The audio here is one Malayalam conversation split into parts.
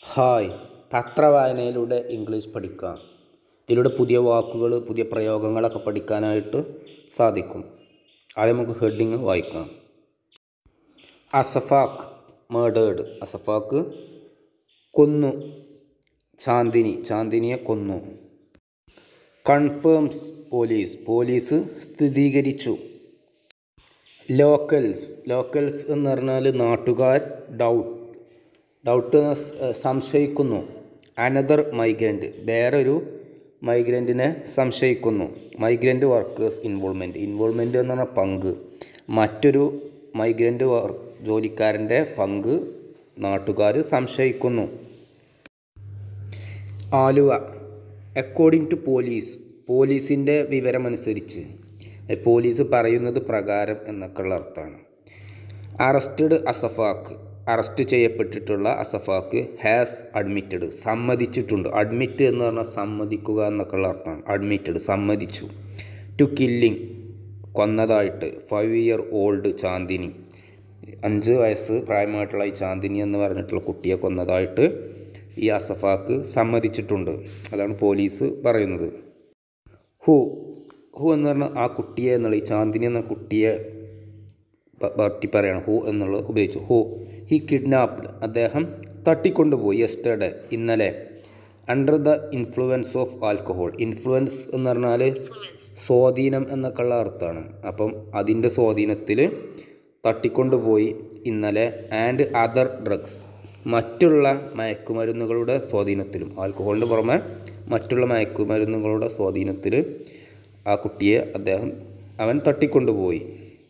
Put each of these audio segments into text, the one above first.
ഹായ് പത്രവായനയിലൂടെ ഇംഗ്ലീഷ് പഠിക്കാം ഇതിലൂടെ പുതിയ വാക്കുകൾ പുതിയ പ്രയോഗങ്ങളൊക്കെ പഠിക്കാനായിട്ട് സാധിക്കും ആദ്യം നമുക്ക് ഹെഡിങ് വായിക്കാം അസഫാക്ക് മേഡേഡ് അസഫാക്ക് കൊന്നു ചാന്ദിനി ചാന്ദിനിയെ കൊന്നു കൺഫേംസ് പോലീസ് പോലീസ് സ്ഥിരീകരിച്ചു ലോക്കൽസ് ലോക്കൽസ് എന്ന് പറഞ്ഞാൽ നാട്ടുകാർ ഡൗട്ട് ഡൗട്ട് എന്ന സ്- ഏഹ് സംശയിക്കുന്നു അനദർ മൈഗ്രൻ്റ് വേറൊരു മൈഗ്രൻറ്റിനെ സംശയിക്കുന്നു മൈഗ്രൻ്റ് വർക്കേഴ്സ് ഇൻവോൾവ്മെൻറ്റ് ഇൻവോൾവ്മെൻറ്റ് എന്ന് പറഞ്ഞാൽ പങ്ക് മറ്റൊരു മൈഗ്രൻ്റ് വർ ജോലിക്കാരൻ്റെ പങ്ക് നാട്ടുകാർ സംശയിക്കുന്നു ആലുവ അക്കോർഡിംഗ് ടു പോലീസ് പോലീസിൻ്റെ വിവരമനുസരിച്ച് ഏ, പോലീസ് പറയുന്നത് പ്രകാരം എന്നൊക്കെയുള്ള അർത്ഥമാണ് അറസ്റ്റഡ് അസഫാക്ക് അറസ്റ്റ് ചെയ്യപ്പെട്ടിട്ടുള്ള അസഫാക്ക് ഹാസ് അഡ്മിറ്റഡ് സമ്മതിച്ചിട്ടുണ്ട് അഡ്മിറ്റ് എന്ന് പറഞ്ഞാൽ സമ്മതിക്കുക എന്നൊക്കെയുള്ള അർത്ഥമാണ് അഡ്മിറ്റഡ് സമ്മതിച്ചു ടു കില്ലിംഗ് കൊന്നതായിട്ട് ഫൈവ് ഇയർ ഓൾഡ് ചാന്ദിനി അഞ്ച് വയസ്സ് പ്രായമായിട്ടുള്ള ഈ ചാന്ദിനി എന്ന് പറഞ്ഞിട്ടുള്ള കുട്ടിയെ കൊന്നതായിട്ട് ഈ അസഫാക്ക് സമ്മതിച്ചിട്ടുണ്ട് അതാണ് പോലീസ് പറയുന്നത് ഹു ഹു എന്ന് പറഞ്ഞാൽ ആ കുട്ടിയെ എന്നുള്ള ഈ ചാന്ദിനി എന്ന കുട്ടിയെ പ- പറ്റി പറയണം ഹു എന്നുള്ളത് ഉപയോഗിച്ചു ഹു ഹി കിഡ്നാപ്ഡ് അദ്ദേഹം തട്ടിക്കൊണ്ടുപോയി യെസ്റ്റർഡേ ഇന്നലെ under the influence of alcohol influence എന്ന് പറഞ്ഞാൽ സ്വാധീനം എന്നൊക്കെയുള്ള അർത്ഥമാണ് അപ്പം അതിൻ്റെ സ്വാധീനത്തിൽ തട്ടിക്കൊണ്ടുപോയി ഇന്നലെ ആൻഡ് അതർ ഡ്രഗ്സ് മറ്റുള്ള മയക്കുമരുന്നുകളുടെ സ്വാധീനത്തിലും ആൽക്കഹോളിന് പുറമെ മറ്റുള്ള മയക്കുമരുന്നുകളുടെ സ്വാധീനത്തിൽ ആ കുട്ടിയെ അദ്ദേഹം അവൻ തട്ടിക്കൊണ്ടുപോയി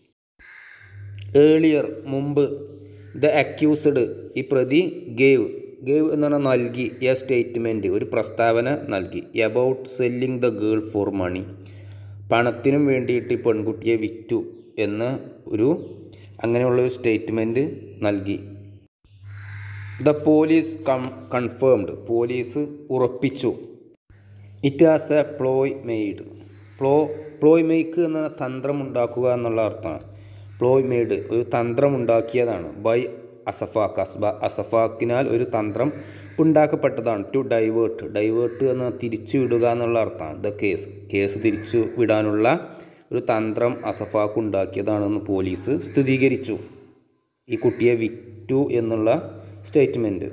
ഏളിയർ മുമ്പ് ദ അക്യൂസ്ഡ് ഈ പ്രതി ഗേവ് ഗേവ് എന്ന് പറഞ്ഞാൽ നൽകി എ സ്റ്റേറ്റ്മെൻറ്റ് ഒരു പ്രസ്താവന നൽകി about selling the girl for money പണത്തിനും വേണ്ടിയിട്ട് ഈ പെൺകുട്ടിയെ വിറ്റു എന്ന് ഒരു അങ്ങനെയുള്ള ഒരു സ്റ്റേറ്റ്മെൻറ്റ് നൽകി the police come confirmed police ഉറപ്പിച്ചു it has a ploy made ploy ploy make എന്ന തന്ത്രം ഉണ്ടാക്കുക എന്നുള്ള അർത്ഥമാണ് പ്ലോയ് മെയ്ഡ് ഒരു തന്ത്രം ഉണ്ടാക്കിയതാണ് ബൈ അസഫാക്ക് അസ്ബ അസഫാക്കിനാൽ ഒരു തന്ത്രം ഉണ്ടാക്കപ്പെട്ടതാണ് ടു ഡൈവേർട്ട് ഡൈവേർട്ട് എന്ന തിരിച്ചു വിടുക എന്നുള്ള അർത്ഥമാണ് ദ കേസ് കേസ് തിരിച്ചു വിടാനുള്ള ഒരു തന്ത്രം അസഫാക്ക് ഉണ്ടാക്കിയതാണെന്ന് പോലീസ് സ്ഥിരീകരിച്ചു ഈ കുട്ടിയെ വിറ്റു എന്നുള്ള statement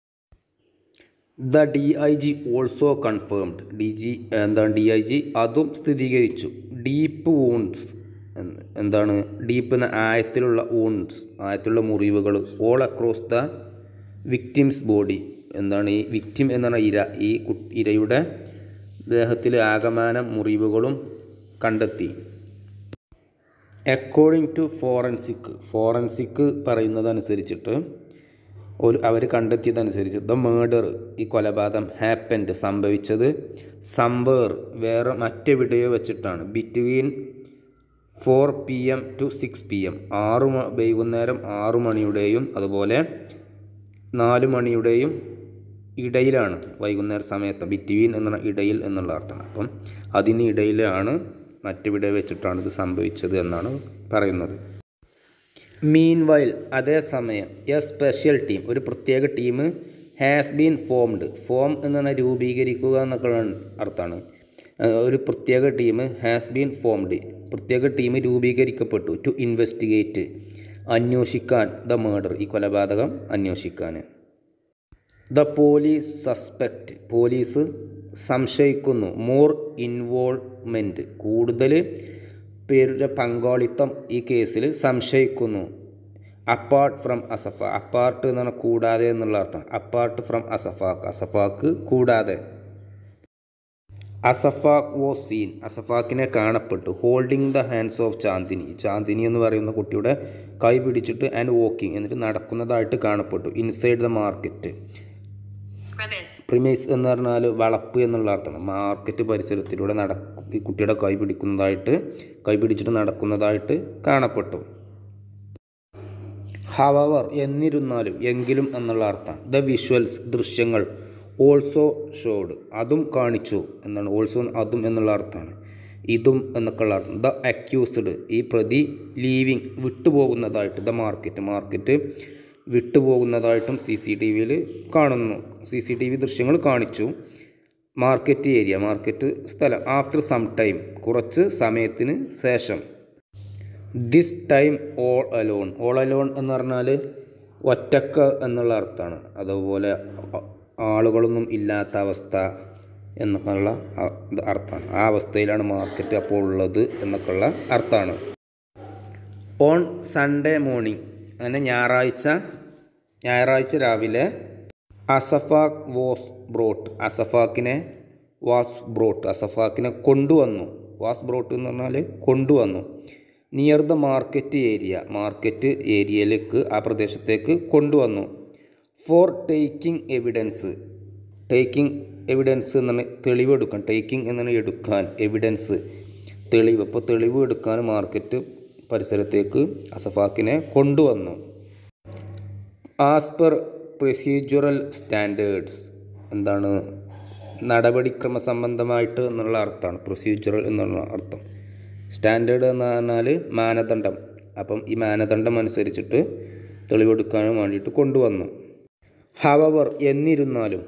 the D I G also confirmed D G എന്താണ് ഡി ഐ ജി അതും സ്ഥിരീകരിച്ചു ഡീപ്പ് വൂൺസ് എന്താണ് ഡീപ്പ് എന്ന ആയത്തിലുള്ള വൂൺസ് ആയത്തിലുള്ള മുറിവുകൾ all across the victim's body എന്താണ് ഈ വിക്ടിം എന്നാണ് ഇര ഈ കു- ഇരയുടെ ദേഹത്തിൽ ആകമാനം മുറിവുകളും കണ്ടെത്തി അക്കോർഡിംഗ് ടു ഫോറൻസിക് ഫോറൻസിക് പറയുന്നതനുസരിച്ചിട്ട് ഒരു അവർ കണ്ടെത്തിയതനുസരിച്ച് ദ മേഡർ ഈ കൊലപാതകം ഹാപ്പൻഡ് സംഭവിച്ചത് സംവേർ വേറെ മറ്റെവിടെയോ വെച്ചിട്ടാണ് between four P M to six P M ആറ് മ- വൈകുന്നേരം ആറു മണിയുടെയും അതുപോലെ നാല് മണിയുടെയും ഇടയിലാണ് വൈകുന്നേര സമയത്ത് ബിറ്റ്വീൻ എന്നുള്ള ഇടയിൽ എന്നുള്ള അർത്ഥമാണ് അപ്പം അതിന് ഇടയിലാണ് മറ്റെവിടെ വെച്ചിട്ടാണ് ഇത് സംഭവിച്ചത് എന്നാണ് പറയുന്നത് മീൻ വൈൽ അതേസമയം എ സ്പെഷ്യൽ ടീം ഒരു പ്രത്യേക team has been formed form എന്ന് പറഞ്ഞാൽ രൂപീകരിക്കുക എന്നൊക്കെ അർത്ഥമാണ് ഏഹ് ഒരു പ്രത്യേക ടീം ഹാസ് ബീൻ ഫോംഡ് പ്രത്യേക ടീം രൂപീകരിക്കപ്പെട്ടു ടു ഇൻവെസ്റ്റിഗേറ്റ് അന്വേഷിക്കാൻ ദ മേർഡർ ഈ കൊലപാതകം അന്വേഷിക്കാൻ ദ പോലീസ് സസ്പെക്റ്റ് പോലീസ് സംശയിക്കുന്നു മോർ ഇൻവോൾവ്മെൻറ്റ് കൂടുതൽ പേരുടെ പങ്കാളിത്തം ഈ കേസിൽ സംശയിക്കുന്നു അപ്പാർട്ട് ഫ്രം അസഫ അപ്പാർട്ട് എന്ന് പറഞ്ഞാൽ കൂടാതെ എന്നുള്ള അർത്ഥം അപ്പാർട്ട് ഫ്രം അസഫാക്ക് അസഫാക്ക് കൂടാതെ അസഫാക്ക് വോസ് സീൻ അസഫാക്കിനെ കാണപ്പെട്ടു holding the hands of Chandini Chandini എന്ന് പറയുന്ന കുട്ടിയുടെ കൈ പിടിച്ചിട്ട് ആൻഡ് വാക്കിംഗ് എന്നിട്ട് നടക്കുന്നതായിട്ട് കാണപ്പെട്ടു inside the market Premise. Premise എന്ന് പറഞ്ഞാൽ വളപ്പ് എന്നുള്ള അർത്ഥമാണ് മാർക്കറ്റ് പരിസരത്തിലൂടെ നടക്കും ഈ കുട്ടിയുടെ കൈ പിടിക്കുന്നതായിട്ട് കൈ പിടിച്ചിട്ട് നടക്കുന്നതായിട്ട് കാണപ്പെട്ടു ഹവവർ എന്നിരുന്നാലും എങ്കിലും എന്നുള്ള അർത്ഥം ദ വിഷ്വൽസ് ദൃശ്യങ്ങൾ ഓൾസോ ഷോഡ് അതും കാണിച്ചു എന്നാണ് ഓൾസോ അതും എന്നുള്ള അർത്ഥമാണ് ഇതും എന്നൊക്കെയുള്ള അർത്ഥം ദ അക്യൂസ്ഡ് ഈ പ്രതി ലീവിങ് വിട്ടുപോകുന്നതായിട്ട് ദ മാർക്കറ്റ് മാർക്കറ്റ് വിട്ടുപോകുന്നതായിട്ടും സി സി ടി വിയിൽ കാണുന്നു സി സി ടി വി ദൃശ്യങ്ങൾ കാണിച്ചു മാർക്കറ്റ് ഏരിയ മാർക്കറ്റ് സ്ഥലം ആഫ്റ്റർ സം ടൈം കുറച്ച് സമയത്തിന് ശേഷം this time all alone all alone എന്ന് പറഞ്ഞാൽ ഒറ്റക്ക എന്നുള്ള അർത്ഥമാണ് അതുപോലെ അ- ആളുകളൊന്നും ഇല്ലാത്ത അവസ്ഥ എന്നൊക്കെയുള്ള അ- ഇത് അർത്ഥമാണ് ആ അവസ്ഥയിലാണ് മാർക്കറ്റ് അപ്പോൾ ഉള്ളത് എന്നൊക്കെയുള്ള അർത്ഥമാണ് ഓൺ സൺഡേ മോർണിംഗ് അങ്ങനെ ഞായറാഴ്ച ഞായറാഴ്ച രാവിലെ അസഫാക്ക് വാസ് ബ്രോട്ട് അസഫാക്കിനെ വാസ് ബ്രോട്ട് അസഫാക്കിനെ കൊണ്ടുവന്നു വാസ് ബ്രോട്ട് എന്ന് പറഞ്ഞാൽ കൊണ്ടുവന്നു near the market area market ഏരിയയിലേക്ക് ആ പ്രദേശത്തേക്ക് കൊണ്ടുവന്നു for taking evidence taking evidence എന്നാണ് തെളിവെടുക്കാൻ ടേക്കിംഗ് എന്നാണ് എടുക്കാൻ എവിഡൻസ് തെളിവ് ഇപ്പോൾ തെളിവ് എടുക്കാൻ മാർക്കറ്റ് പരിസരത്തേക്ക് അസഫാക്കിനെ കൊണ്ടുവന്നു ആസ് പെർ പ്രൊസീജറൽ സ്റ്റാൻഡേർഡ്സ് എന്താണ് നടപടിക്രമ സംബന്ധമായിട്ട് എന്നുള്ള അർത്ഥമാണ് പ്രൊസീജറൽ എന്നുള്ള അർത്ഥം സ്റ്റാൻഡേർഡ് എന്ന് പറഞ്ഞാൽ മാനദണ്ഡം അപ്പം ഈ മാനദണ്ഡം അനുസരിച്ചിട്ട് തെളിവെടുക്കാനും വേണ്ടിയിട്ട് കൊണ്ടുവന്നു ഹവവർ എന്നിരുന്നാലും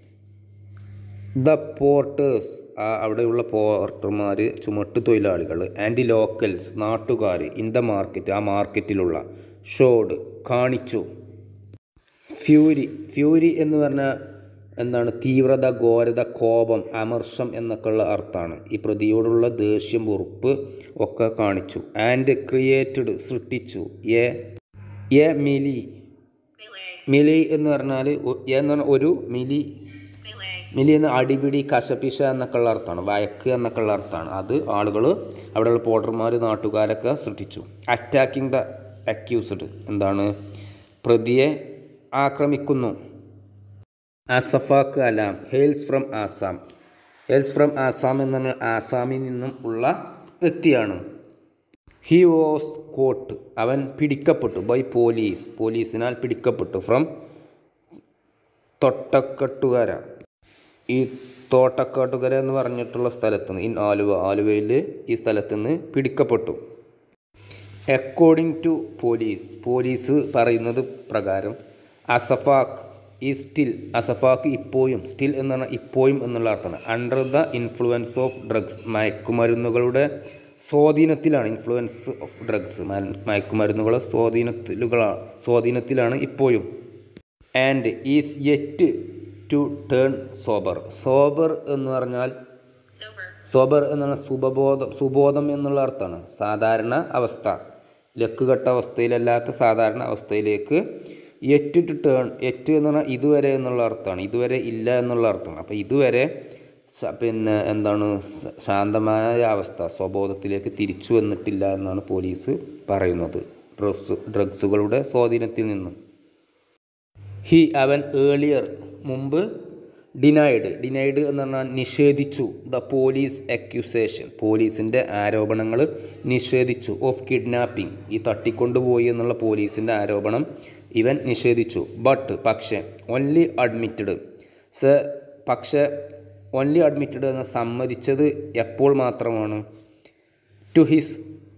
ദ പോർട്ടേഴ്സ് അവിടെയുള്ള പോർട്ടർമാർ ചുമട്ട് തൊഴിലാളികൾ ആൻഡ് ലോക്കൽസ് നാട്ടുകാർ ഇൻ ദ മാർക്കറ്റ് ആ മാർക്കറ്റിലുള്ള ഷോഡ് കാണിച്ചു ഫ്യൂരി ഫ്യൂരി എന്ന് പറഞ്ഞാൽ എന്താണ് തീവ്രത ഘോരത കോപം അമർഷം എന്നൊക്കെയുള്ള അർത്ഥമാണ് ഈ പ്രതിയോടുള്ള ദേഷ്യം വെറുപ്പ് ഒക്കെ കാണിച്ചു ആൻഡ് ക്രിയേറ്റഡ് സൃഷ്ടിച്ചു a a melee melee, melee എന്ന് പറഞ്ഞാൽ ഒ- എ എന്ന് പറഞ്ഞാൽ ഒരു മിലി melee, മിലി എന്ന് അടിപിടി കശപിശ എന്നൊക്കെയുള്ള അർത്ഥമാണ് വഴക്ക് എന്നൊക്കെയുള്ള അർത്ഥമാണ് അത് ആളുകൾ അവിടെയുള്ള പോട്ടർമാർ നാട്ടുകാരൊക്കെ സൃഷ്ടിച്ചു അറ്റാക്കിംഗ് ദ അക്യൂസ്ഡ് എന്താണ് പ്രതിയെ ആക്രമിക്കുന്നു Asfaq Alam hails from Assam hails from Assam എന്ന ആസാമിൽ നിന്നും ഉള്ള വ്യക്തിയാണ് ഹി വാസ് കോട്ട് അവൻ പിടിക്കപ്പെട്ടു ബൈ പോലീസ് പോലീസിനാൽ പിടിക്കപ്പെട്ടു ഫ്രം തൊട്ടക്കെട്ടുകര ഈ തോട്ടക്കാട്ടുകര എന്ന് പറഞ്ഞിട്ടുള്ള സ്ഥലത്ത് നിന്ന് ഇൻ ആലുവ ആലുവയിൽ ഈ സ്ഥലത്ത് നിന്ന് പിടിക്കപ്പെട്ടു അക്കോർഡിംഗ് ടു പോലീസ് പോലീസ് പറയുന്നത് പ്രകാരം അസഫാക്ക് ഈ സ്റ്റിൽ അസഫാക്ക് ഇപ്പോഴും സ്റ്റിൽ എന്ന് പറഞ്ഞാൽ ഇപ്പോഴും എന്നുള്ള അർത്ഥമാണ് under the influence of drugs മയക്കുമരുന്നുകളുടെ സ്വാധീനത്തിലാണ് ഇൻഫ്ലുവൻസ് ഓഫ് ഡ്രഗ്സ് മയക്കുമരുന്നുകളുടെ സ്വാധീനത്തിലുകളാണ് സ്വാധീനത്തിലാണ് ഇപ്പോഴും and is yet to turn sober sober എന്ന് പറഞ്ഞാൽ sober, സോബർ എന്ന് പറഞ്ഞാൽ സുബബോധം സുബോധം എന്നുള്ള അർത്ഥമാണ് സാധാരണ അവസ്ഥ ലക്കുകെട്ട അവസ്ഥയിലല്ലാത്ത സാധാരണ അവസ്ഥയിലേക്ക് എറ്റ് ടു ടേൺ എറ്റ് എന്ന് പറഞ്ഞാൽ ഇതുവരെ എന്നുള്ള അർത്ഥമാണ് ഇതുവരെ ഇല്ല എന്നുള്ള അർത്ഥമാണ് അപ്പോൾ ഇതുവരെ സ- പിന്നെ എന്താണ് സ- ശാന്തമായ അവസ്ഥ സ്വബോധത്തിലേക്ക് തിരിച്ചു വന്നിട്ടില്ല എന്നാണ് പോലീസ് പറയുന്നത് ഡ്രഗ്സ് ഡ്രഗ്സുകളുടെ സ്വാധീനത്തിൽ നിന്നും ഹി അവൻ ഏളിയർ മുമ്പ് ഡിനൈഡ് ഡിനൈഡ് എന്ന് പറഞ്ഞാൽ നിഷേധിച്ചു ദ പോലീസ് അക്യൂസേഷൻ പോലീസിൻ്റെ ആരോപണങ്ങൾ നിഷേധിച്ചു ഓഫ് കിഡ്നാപ്പിംഗ് ഈ തട്ടിക്കൊണ്ടുപോയി എന്നുള്ള പോലീസിൻ്റെ ആരോപണം ഇവൻ നിഷേധിച്ചു ബട്ട് പക്ഷേ ഓൺലി അഡ്മിറ്റഡ് സ പക്ഷേ ഓൺലി അഡ്മിറ്റഡ് എന്ന് സമ്മതിച്ചത് എപ്പോൾ മാത്രമാണ് ടു ഹിസ്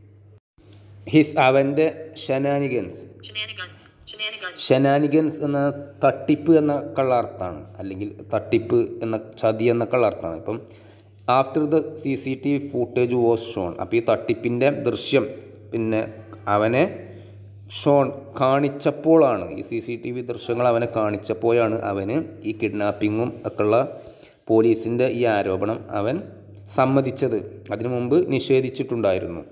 ഹിസ് അവൻ്റെ ഷനാനിഗൻസ് shenanigans, shenanigans, ഷെനാനിഗൻസ് എന്ന തട്ടിപ്പ് എന്ന കള്ളാർത്ഥാണ് അല്ലെങ്കിൽ തട്ടിപ്പ് എന്ന ചതി എന്ന കള്ളാർത്ഥാണ് ഇപ്പം after the C C T V footage was shown അപ്പോൾ ഈ തട്ടിപ്പിൻ്റെ ദൃശ്യം പിന്നെ അവനെ ഷോൺ കാണിച്ചപ്പോഴാണ് ഈ സി സി ടി വി ദൃശ്യങ്ങൾ അവനെ കാണിച്ചപ്പോഴാണ് അവന് ഈ കിഡ്നാപ്പിങ്ങും ഒക്കെയുള്ള പോലീസിൻ്റെ ഈ ആരോപണം അവൻ സമ്മതിച്ചത് അതിനു മുമ്പ് നിഷേധിച്ചിട്ടുണ്ടായിരുന്നു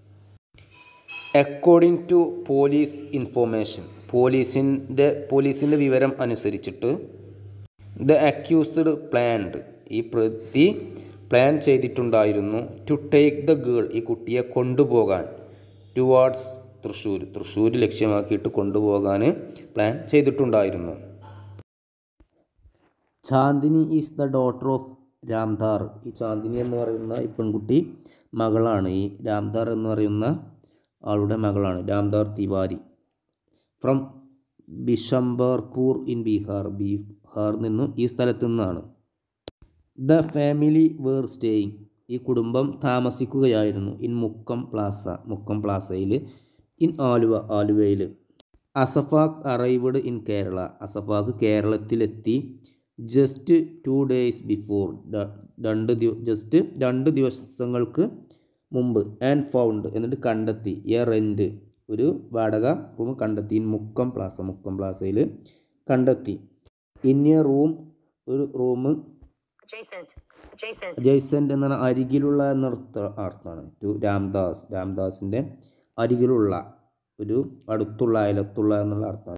അക്കോർഡിംഗ് ടു പോലീസ് ഇൻഫോർമേഷൻ പോലീസിൻ്റെ പോലീസിൻ്റെ വിവരം അനുസരിച്ചിട്ട് ദ അക്യൂസ്ഡ് പ്ലാൻഡ് ഈ പ്രതി പ്ലാൻ ചെയ്തിട്ടുണ്ടായിരുന്നു ടു ടേക്ക് ദ ഗേൾ ഈ കുട്ടിയെ കൊണ്ടുപോകാൻ ടുവാർഡ്സ് തൃശ്ശൂർ തൃശ്ശൂർ ലക്ഷ്യമാക്കിയിട്ട് കൊണ്ടുപോകാൻ പ്ലാൻ ചെയ്തിട്ടുണ്ടായിരുന്നു Chandini is the daughter of Ramdhar ഈ ചാന്ദിനി എന്ന് പറയുന്ന ഈ പെൺകുട്ടി മകളാണ് ഈ രാംധാർ എന്ന് പറയുന്ന ആളുടെ മകളാണ് രാംധാർ തിവാരി ഫ്രം ബിഷംബർപൂർ ഇൻ ബീഹാർ ബീഹാർ നിന്നും ഈ സ്ഥലത്തു നിന്നാണ് ദ ഫാമിലി വേർ സ്റ്റേയിങ് ഈ കുടുംബം താമസിക്കുകയായിരുന്നു ഇൻ മുക്കം പ്ലാസ മുക്കം പ്ലാസയിൽ ഇൻ ആലുവ ആലുവയിൽ അസഫാഖ് അറൈവ്ഡ് ഇൻ കേരള അസഫാഖ് കേരളത്തിലെത്തി ജസ്റ്റ് ടു ഡേയ്സ് ബിഫോർ രണ്ട് ദിവ ജസ്റ്റ് രണ്ട് ദിവസങ്ങൾക്ക് മുമ്പ് ആൻഡ് ഫൗണ്ട് എന്നിട്ട് കണ്ടെത്തി എ റെൻറ്റ് ഒരു വാടക റൂം കണ്ടെത്തി ഇൻ മുക്കം പ്ലാസ മുക്കം പ്ലാസയിൽ കണ്ടെത്തി ഇൻ എ റൂം ഒരു റൂം Adjacent. Adjacent. ജയ്സൻ്റ് എന്നാണ് അരികിലുള്ള എന്നർത്ഥ അർത്ഥമാണ് ടു രാംദാസ് രാംദാസിൻ്റെ അരികിലുള്ള ഒരു അടുത്തുള്ള അയലത്തുള്ള എന്നുള്ള അർത്ഥം